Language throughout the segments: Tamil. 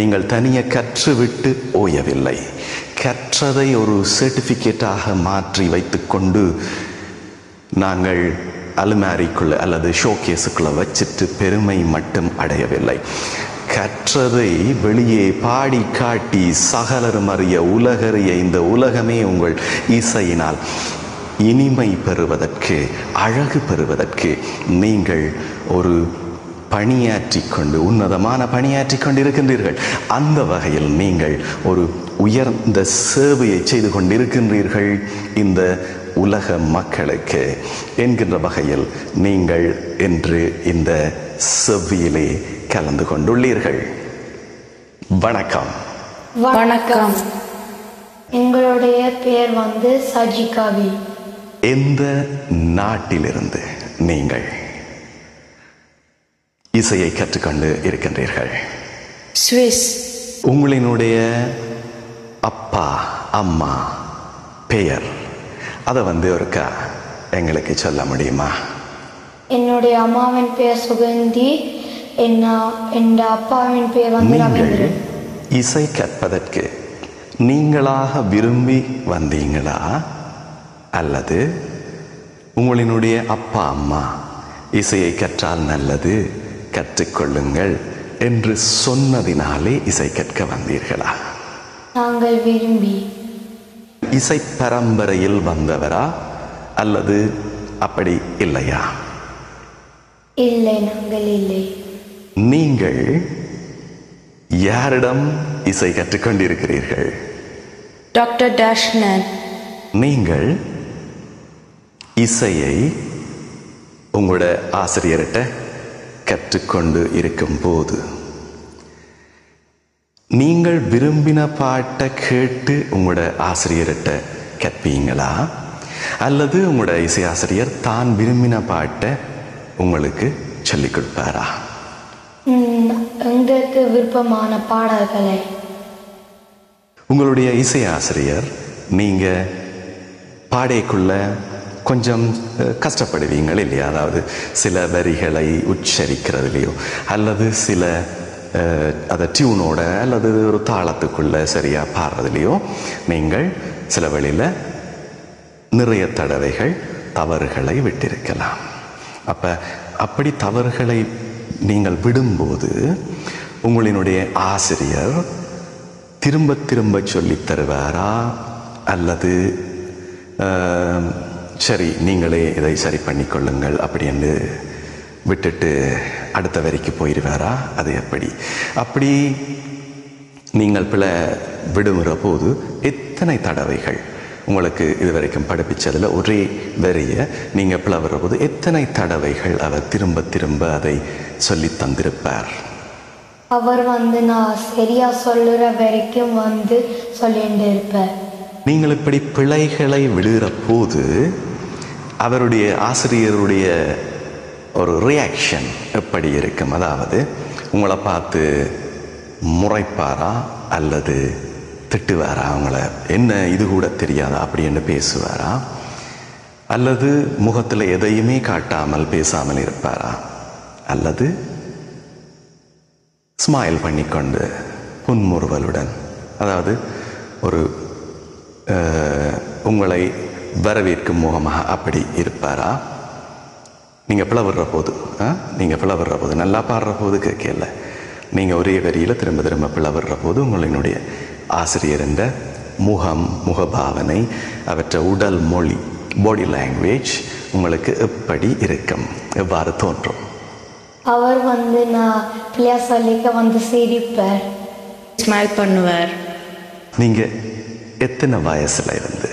நீங்கள் தனியே கற்றுவிட்டு ஓயவில்லை கற்றதை ஒரு சர்டிஃபிகேட்டாக மாற்றி வைத்துக்கொண்டு நாங்கள் அலுமாரிக்குள்ள அல்லது ஷோகேஸுக்குள்ள வச்சிட்டு பெருமை மட்டும் அடையவில்லை கற்றதை வெளியே பாடி காட்டி சகலரும் அறிய உலகறிய இந்த உலகமே உங்கள் இசையினால் இனிமை பெறுவதற்கு அழகு பெறுவதற்கு நீங்கள் ஒரு பணியாற்றிக் கொண்டு உன்னதமான பணியாற்றிக் கொண்டிருக்கின்றீர்கள் அந்த வகையில் நீங்கள் ஒரு உயர்ந்த சேவையை செய்து கொண்டிருக்கின்றீர்கள் இந்த உலக மக்களுக்கு என்கின்ற வகையில் நீங்கள் இன்று இந்த செவ்வியிலே கலந்து கொண்டுள்ளீர்கள் வணக்கம் வணக்கம் எங்களுடைய பெயர் வந்து சஜிகாவி எந்த நாட்டிலிருந்து நீங்கள் இசையை கற்றுக்கொண்டு இருக்கின்றீர்கள் சுவிஸ் உங்களினுடைய அப்பா அம்மா பெயர் அதை வந்து ஒருக்கா எங்களுக்கு சொல்ல முடியுமா என்னுடைய அம்மாவின் பெயர் சுகந்தி என்ன என் அப்பாவின் பெயர் வந்து நீங்கள் ரவீந்திரன் இசை கற்பதற்கு நீங்களாக விரும்பி வந்தீங்களா அல்லது உங்களினுடைய அப்பா அம்மா இசையை கற்றால் நல்லது கற்றுக்கொள்ளுங்கள் என்று சொன்னதினாலே இசை கற்க வந்தீர்களா நாங்கள் விரும்பி இசை பரம்பரையில் வந்தவரா அல்லது அப்படி இல்லையா இல்லை நாங்கள் இல்லை நீங்கள் யாரிடம் இசை கற்றுக்கொண்டிருக்கிறீர்கள் டாக்டர் டேஷ்னன் நீங்கள் இசையை உங்களோட ஆசிரியர்கிட்ட கற்றுக்கொண்டு இருக்கும்போது நீங்கள் விரும்பின பாட்டை கேட்டு உங்களோட ஆசிரியர்கிட்ட கற்பீங்களா அல்லது உங்களோட இசை ஆசிரியர் தான் விரும்பின பாட்டை உங்களுக்கு சொல்லிக் கொடுப்பாரா ம், எங்களுக்கு விருப்பமான பாடல்களை உங்களுடைய இசை ஆசிரியர் நீங்க பாடைக்குள்ள கொஞ்சம் அஹ், கஷ்டப்படுவீங்கள் இல்லையா அதாவது சில வரிகளை உச்சரிக்கிறதுலையோ அல்லது சில அஹ், அதை டியூனோட அல்லது ஒரு தாளத்துக்குள்ள சரியா பாடுறதுலையோ நீங்கள் சில வழியில் நிறைய தடவைகள் தவறுகளை விட்டிருக்கலாம் அப்ப அப்படி தவறுகளை நீங்கள் விடும்போது உங்களினுடைய ஆசிரியர் திரும்ப திரும்ப சொல்லித் தருவாரா அல்லது ஆம், சரி நீங்களே இதை சரி பண்ணிக்கொள்ளுங்கள் அப்படின்னு விட்டுட்டு அடுத்த வரிக்கு போயிடுவாரா அது எப்படி அப்படி நீங்கள் பிழை விடுமுற போது எத்தனை தடவைகள் உங்களுக்கு இதுவரைக்கும் படிப்பிச்சதில் ஒரே வரிய நீங்கள் பிளவுற போது எத்தனை தடவைகள் அவர் திரும்ப திரும்ப அதை சொல்லித் தந்திருப்பார் அவர் வந்து நான் சரியா சொல்லுற வரைக்கும் வந்து சொல்லிட்டு இருப்பார் நீங்கள் இப்படி பிழைகளை விழுகிற போது அவருடைய ஆசிரியருடைய ஒரு ரியாக்ஷன் எப்படி இருக்கும் அதாவது உங்களை பார்த்து முறைப்பாரா அல்லது திட்டுவாரா அவங்கள என்ன இது கூட தெரியாதா அப்படின்னு பேசுவாரா அல்லது முகத்தில் எதையுமே காட்டாமல் பேசாமல் இருப்பாரா அல்லது ஸ்மைல் பண்ணிக்கொண்டு புன்முறுவலுடன் அதாவது ஒரு அஹ், உங்களை வரவேற்கும் முகமாக அப்படி இருப்பாரா நீங்கள் பிளவுற போது ஆ? நீங்கள் பிளவுற போது நல்லா பாடுற போது கேட்கல நீங்கள் ஒரே வரியில் திரும்ப திரும்ப பிளவுற போது உங்களினுடைய ஆசிரியர் என்ற முகம் முகபாவனை அவற்றை உடல் மொழி பாடி லாங்குவேஜ் உங்களுக்கு எப்படி இருக்கும் எவ்வாறு தோன்றும் அவர் வந்து நான் பிள்ளையா சொல்லிக்க வந்து சிரிப்பார் ஸ்மைல் பண்ணுவார் நீங்கள் எத்தனை வயசுல இருந்து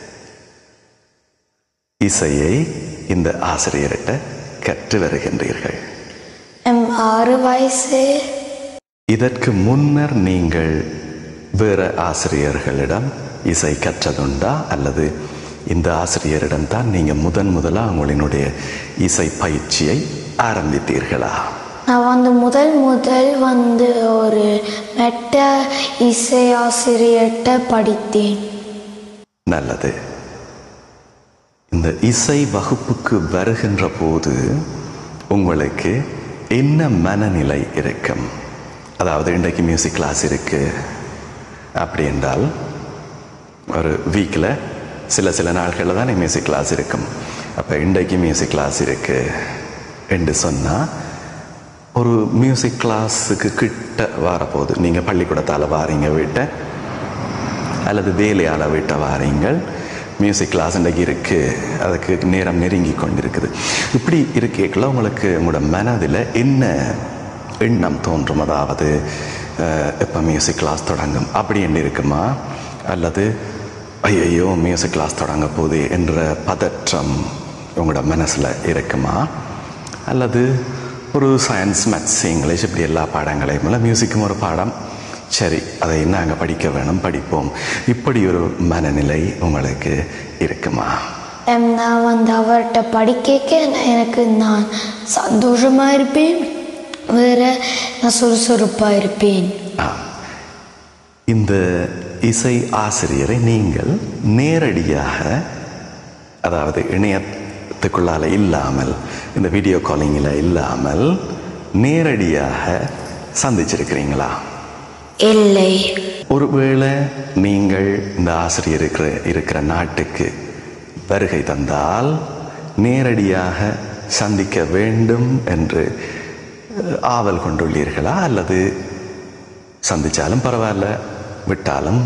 இசையை இந்த ஆசிரியர்கிட்ட கற்று வருகின்றீர்கள் எம் ஆறு வயசு இதற்கு முன்னர் நீங்கள் வேற ஆசிரியர்களிடம் இசை கற்றதுண்டா அல்லது இந்த ஆசிரியரிடம் தான் நீங்க முதன் முதலா உங்களினுடைய இசை பயிற்சியை ஆரம்பித்தீர்களா நான் வந்து முதல் முதல் வந்து ஒரு மெட்ட இசையாசிரியர்கிட்ட படித்தேன் நல்லது இந்த இசை வகுப்புக்கு வருகின்ற போது உங்களுக்கு என்ன மனநிலை இருக்கும் அதாவது இன்றைக்கு மியூசிக் கிளாஸ் இருக்குது அப்படி என்றால் ஒரு வீக்கில் சில சில நாட்களில் தான் மியூசிக் கிளாஸ் இருக்கும் அப்போ இன்றைக்கு மியூசிக் கிளாஸ் இருக்குது என்று சொன்னால் ஒரு மியூசிக் கிளாஸுக்கு கிட்ட வரப்போகுது நீங்கள் பள்ளிக்கூடத்தால் வாரீங்க வீட்டை அல்லது வேலையால் வீட்டை வாரீங்கள் மியூசிக் கிளாஸ் இன்றைக்கு இருக்குது அதுக்கு நேரம் நெருங்கி கொண்டிருக்குது இப்படி இருக்கேக்குள்ள உங்களுக்கு உங்களோட மனதில் என்ன எண்ணம் தோன்றும் அதாவது இப்போ மியூசிக் கிளாஸ் தொடங்கும் அப்படி என்ன இருக்குமா அல்லது ஐயையோ மியூசிக் கிளாஸ் தொடங்க போகுது என்ற பதற்றம் உங்களோட மனசில் இருக்குமா அல்லது ஒரு சயின்ஸ் மேத்ஸ் இங்கிலீஷ் இப்படி எல்லா பாடங்களையும் இல்லை மியூசிக்கும் ஒரு பாடம் சரி அதை நாங்கள் படிக்க வேணும் படிப்போம் இப்படி ஒரு மனநிலை உங்களுக்கு இருக்குமா எம், நான் வந்து அவர்கிட்ட படிக்க எனக்கு நான் சந்தோஷமாக இருப்பேன் வேற நான் சுறுசுறுப்பாக இருப்பேன் ஆ. இந்த இசை ஆசிரியரை நீங்கள் நேரடியாக அதாவது இணையத்துக்குள்ளால இல்லாமல் இந்த வீடியோ காலிங்கில் இல்லாமல் நேரடியாக சந்திச்சிருக்கிறீங்களா இல்லை ஒருவேளை நீங்கள் இந்த ஆசிரியர் இருக்கிற இருக்கிற நாட்டுக்கு வருகை தந்தால் நேரடியாக சந்திக்க வேண்டும் என்று அஹ், ஆவல் கொண்டுள்ளீர்களா அல்லது சந்திச்சாலும் பரவாயில்ல விட்டாலும்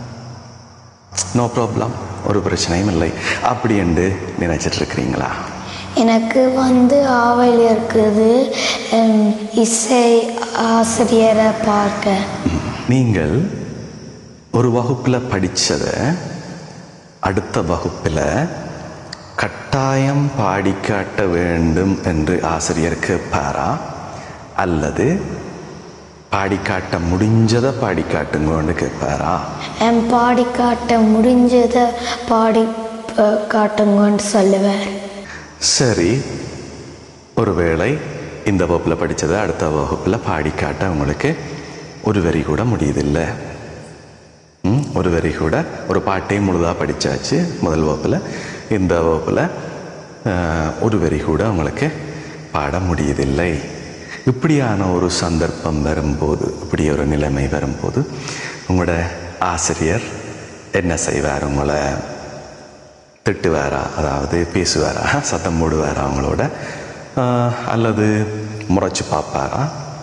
நோ ப்ராப்ளம் ஒரு பிரச்சனையும் இல்லை அப்படி என்று நினைச்சிட்டு இருக்கிறீங்களா எனக்கு வந்து ஆவல் இருக்குது எம், இசை ஆசிரியரை பார்க்க நீங்கள் ஒரு வகுப்பில் படித்ததை அடுத்த வகுப்பில் கட்டாயம் பாடி காட்ட வேண்டும் என்று ஆசிரியர் கேட்பாரா அல்லது பாடி காட்ட முடிஞ்சதை பாடி காட்டுங்கன்னு கேட்பாரா என் பாடி காட்ட முடிஞ்சதை பாடி அஹ், காட்டுங்கன்னு சொல்லுவேன் சரி ஒருவேளை இந்த வகுப்பில் படித்ததை அடுத்த வகுப்பில் பாடி காட்ட உங்களுக்கு ஒரு வரி கூட முடியுதில்லை ம், ஒரு வரி கூட ஒரு பாட்டையும் முழுதாக படித்தாச்சு முதல் வகுப்பில் இந்த வகுப்பில் அஹ், ஒரு வரி கூட உங்களுக்கு பாட முடியதில்லை இப்படியான ஒரு சந்தர்ப்பம் வரும்போது இப்படி ஒரு நிலைமை வரும்போது உங்களோட ஆசிரியர் என்ன செய்வார் உங்களை திட்டுவாரா அதாவது பேசுவாரா சத்தம் போடுவாரா அவங்களோட ஆஹ், அல்லது முறைச்சு பார்ப்பாரா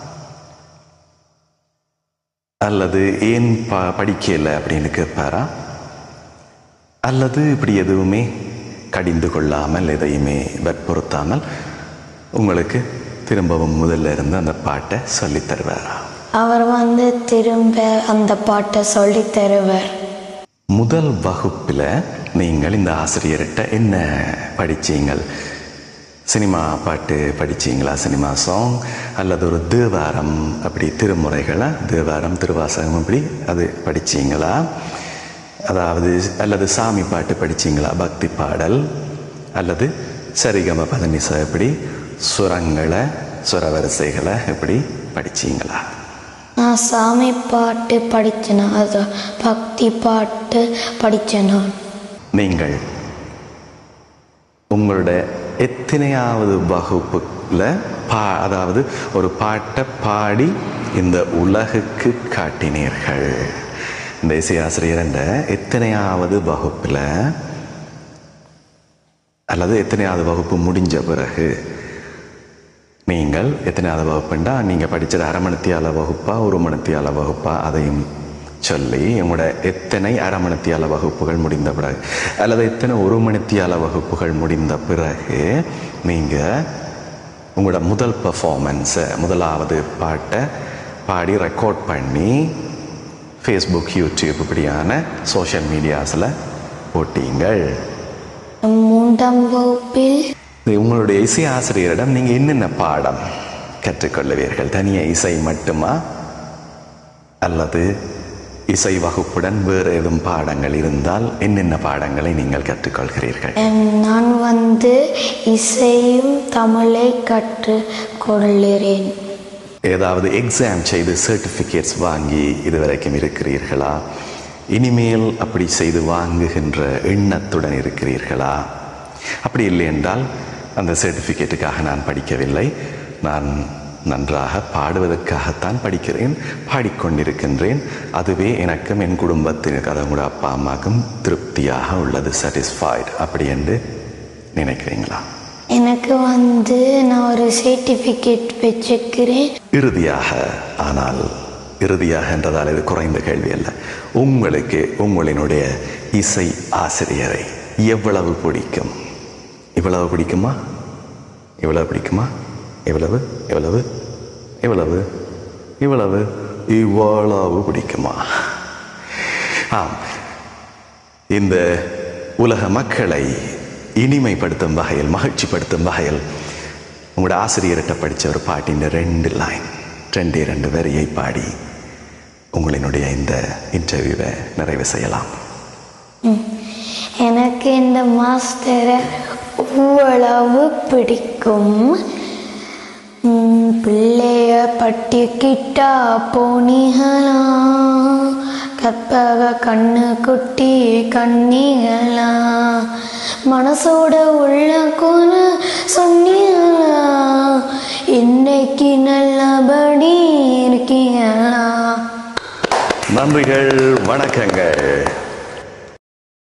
அல்லது ஏன் ப படிக்கல அப்படின்னு கேட்பாரா அல்லது இப்படி எதுவுமே கடிந்து கொள்ளாமல் எதையுமே வற்புறுத்தாமல் உங்களுக்கு திரும்பவும் முதல்ல இருந்து அந்த பாட்டை சொல்லித் தருவாரா அவர் வந்து திரும்ப அந்த பாட்டை சொல்லித் தருவார் முதல் வகுப்பில் நீங்கள் இந்த ஆசிரியர்கிட்ட என்ன படிச்சீங்கள் சினிமா பாட்டு படிச்சீங்களா சினிமா சாங் அல்லது ஒரு தேவாரம் அப்படி திருமுறைகளா தேவாரம் திருவாசகம் அப்படி அது படிச்சீங்களா அதாவது அல்லது சாமி பாட்டு படிச்சீங்களா பக்தி பாடல் அல்லது சரிகம பதனிச எப்படி சுரங்களை சுரவரிசைகளை எப்படி படிச்சீங்களா நான் சாமி பாட்டு படித்தேன் அது பக்தி பாட்டு படித்தேன் நான் நீங்கள் உங்களோட எத்தனையாவது வகுப்புல பா அதாவது ஒரு பாட்டை பாடி இந்த உலகுக்கு காட்டினீர்கள் இந்த இசையாசிரியர் என்ற எத்தனையாவது வகுப்புல அல்லது எத்தனையாவது வகுப்பு முடிஞ்ச பிறகு நீங்கள் எத்தனையாவது வகுப்புண்டா நீங்கள் படித்தது அரை மணித்தியால வகுப்பா ஒரு மணித்தியால வகுப்பா அதையும் சொல்லி உங்களோட எத்தனை அரை மணித்தியால வகுப்புகள் முடிந்த பிறகு அல்லது எத்தனை ஒரு மணித்தியால வகுப்புகள் முடிந்த பிறகு நீங்கள் உங்களோட முதல் பெர்ஃபார்மன்ஸை முதலாவது பாட்டை பாடி ரெக்கார்ட் பண்ணி ஃபேஸ்புக் யூடியூப் இப்படியான சோஷியல் மீடியாஸில் போட்டீங்கள் மூன்றாம் வகுப்பில் இது உங்களுடைய இசை ஆசிரியரிடம் நீங்கள் என்னென்ன பாடம் கற்றுக்கொள்ளுவீர்கள் தனிய இசை மட்டுமா அல்லது இசை வகுப்புடன் வேறு ஏதும் பாடங்கள் இருந்தால் என்னென்ன பாடங்களை நீங்கள் கற்றுக்கொள்கிறீர்கள் எம், நான் வந்து இசையும் தமிழை கற்றுக்கொள்கிறேன் ஏதாவது எக்ஸாம் செய்து சர்டிஃபிகேட்ஸ் வாங்கி இதுவரைக்கும் இருக்கிறீர்களா இனிமேல் அப்படி செய்து வாங்குகின்ற எண்ணத்துடன் இருக்கிறீர்களா அப்படி இல்லை என்றால் அந்த சர்டிஃபிகேட்டுக்காக நான் படிக்கவில்லை நான் நன்றாக பாடுவதற்காகத்தான் படிக்கிறேன் பாடிக்கொண்டிருக்கின்றேன் அதுவே எனக்கும் என் குடும்பத்தினருக்கு அதாவது உங்களோட அப்பா அம்மாவுக்கும் திருப்தியாக உள்ளது சாட்டிஸ்ஃபைடு அப்படி என்று நினைக்கிறீங்களா எனக்கு வந்து நான் ஒரு சர்டிஃபிகேட் வச்சுக்கிறேன் இறுதியாக ஆனால் இறுதியாக என்றதால் இது குறைந்த கேள்வி அல்ல உங்களுக்கு உங்களினுடைய இசை ஆசிரியரை எவ்வளவு பிடிக்கும் இவ்வளவு பிடிக்குமா இவ்வளவு பிடிக்குமா எவ்வளவு எவ்வளவு எவ்வளவு இவ்வளவு இவ்வளவு பிடிக்குமா ஆம் இந்த உலக மக்களை இனிமைப்படுத்தும் வகையில் மகிழ்ச்சிப்படுத்தும் வகையில் உங்களோட ஆசிரியர்கிட்ட படித்த ஒரு பாட்டின் ரெண்டு லைன் ரெண்டே ரெண்டு வரியை பாடி உங்களினுடைய இந்த இன்டர்வியூவை நிறைவு செய்யலாம் எனக்கு இந்த மாஸ்டரை அவ்வளவு பிடிக்கும் ம், பிள்ளைய பட்டிக்கிட்டா போனிகளா கற்பக கண்ணு குட்டி கண்ணிகளா மனசோட உள்ள குண சொன்னீங்களா இன்னைக்கு நல்லபடி இருக்கீங்களா நன்றிகள் வணக்கங்கள்